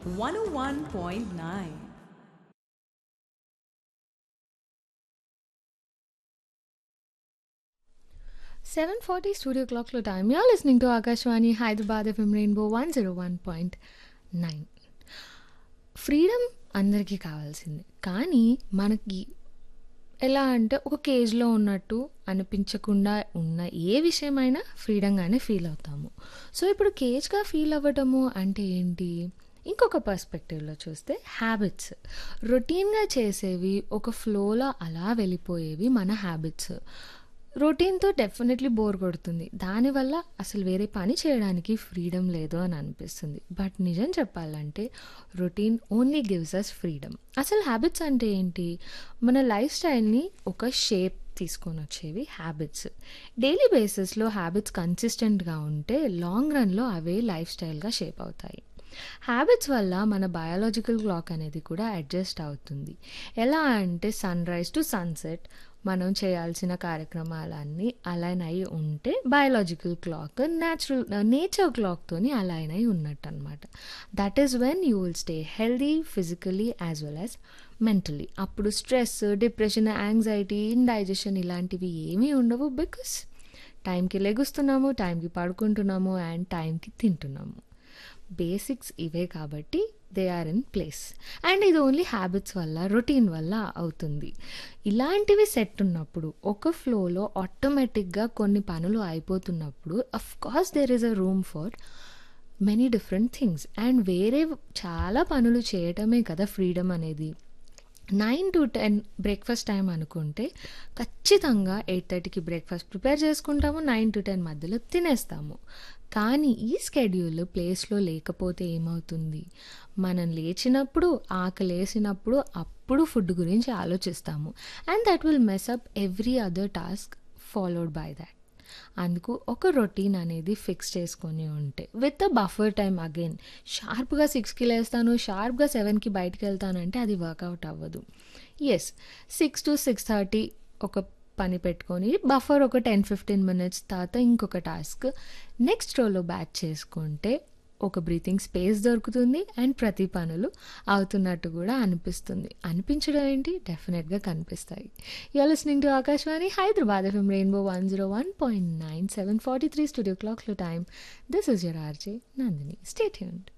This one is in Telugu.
101.9. సెవెన్ ఫార్టీ స్టూడియో క్లాక్లో time you listening to Akashvani Hyderabad FM rainbow one zero one point nine freedom అందరికీ కావాల్సిందే కానీ మనకి ఎలా అంటే ఒక కేజ్లో ఉన్నట్టు అనిపించకుండా ఉన్న ఏ విషయమైనా ఫ్రీడంగానే ఫీల్ అవుతాము సో ఇప్పుడు కేజ్గా ఫీల్ అవ్వటము అంటే ఏంటి ఇంకొక పర్స్పెక్టివ్లో చూస్తే హ్యాబిట్స్ రొటీన్గా చేసేవి ఒక ఫ్లోలో అలా వెళ్ళిపోయేవి మన హ్యాబిట్స్ రొటీన్తో డెఫినెట్లీ బోర్ కొడుతుంది దానివల్ల అసలు వేరే పని చేయడానికి ఫ్రీడమ్ లేదు అని అనిపిస్తుంది బట్ నిజం చెప్పాలంటే routine only gives us freedom అసలు హ్యాబిట్స్ అంటే ఏంటి మన లైఫ్ స్టైల్ని ఒక షేప్ తీసుకొని వచ్చేవి హ్యాబిట్స్ డైలీ బేసిస్లో హ్యాబిట్స్ కన్సిస్టెంట్గా ఉంటే లాంగ్ రన్లో అవే లైఫ్ స్టైల్గా షేప్ అవుతాయి హ్యాబిట్స్ వల్ల మన బయాలజికల్ క్లాక్ అనేది కూడా అడ్జస్ట్ అవుతుంది ఎలా అంటే సన్ రైజ్ టు సన్సెట్ మనం చేయాల్సిన కార్యక్రమాలన్నీ అలైన్ అయి ఉంటే బయాలజికల్ క్లాక్ న్యాచురల్ నేచర్ క్లాక్తోని అలైన్ అయి ఉన్నట్టు అనమాట that is when you will stay healthy physically as well as mentally అప్పుడు స్ట్రెస్ డిప్రెషన్ యాంగ్జైటీ ఇండైజెషన్ ఇలాంటివి ఏమీ ఉండవు బికాస్ టైంకి లెగుస్తున్నాము టైంకి పడుకుంటున్నాము అండ్ టైంకి తింటున్నాము బేసిక్స్ ఇవే కాబట్టి they are in place and ఇది ఓన్లీ హ్యాబిట్స్ వల్ల రొటీన్ వల్ల అవుతుంది ఇలాంటివి సెట్ ఉన్నప్పుడు ఒక ఫ్లోలో ఆటోమేటిక్గా కొన్ని పనులు అయిపోతున్నప్పుడు of course there is a room for many different things and వేరే చాలా పనులు చేయటమే కదా ఫ్రీడమ్ అనేది nine to ten breakfast time అనుకుంటే ఖచ్చితంగా ఎయిట్ థర్టీకి బ్రేక్ఫాస్ట్ ప్రిపేర్ చేసుకుంటాము నైన్ టు టెన్ మధ్యలో తినేస్తాము కానీ ఈ స్కెడ్యూల్ ప్లేస్లో లేకపోతే ఏమవుతుంది మనం లేచినప్పుడు ఆకలి వేసినప్పుడు అప్పుడు ఫుడ్ గురించి ఆలోచిస్తాము and that will mess up every other task followed by that అందుకు ఒక రొటీన్ అనేది ఫిక్స్ చేసుకొని ఉంటే with the buffer time again షార్ప్గా సిక్స్కి లేస్తాను షార్ప్గా సెవెన్కి బయటకు వెళ్తానంటే అది వర్కౌట్ అవ్వదు ఎస్ సిక్స్ టు సిక్స్ థర్టీ ఒక పని పెట్టుకొని బఫర్ ఒక టెన్ ఫిఫ్టీన్ మినిట్స్ తర్వాత ఇంకొక టాస్క్ నెక్స్ట్ రోలో బ్యాక్ చేసుకుంటే ఒక బ్రీతింగ్ స్పేస్ దొరుకుతుంది అండ్ ప్రతి పనులు అవుతున్నట్టు కూడా అనిపిస్తుంది అనిపించడం ఏంటి డెఫినెట్గా కనిపిస్తాయి you're listening to Akashvani Hyderabad FM rainbow one zero one point nine seven forty three studio క్లాక్లో time this is your RJ Nandini stay యూన్డ్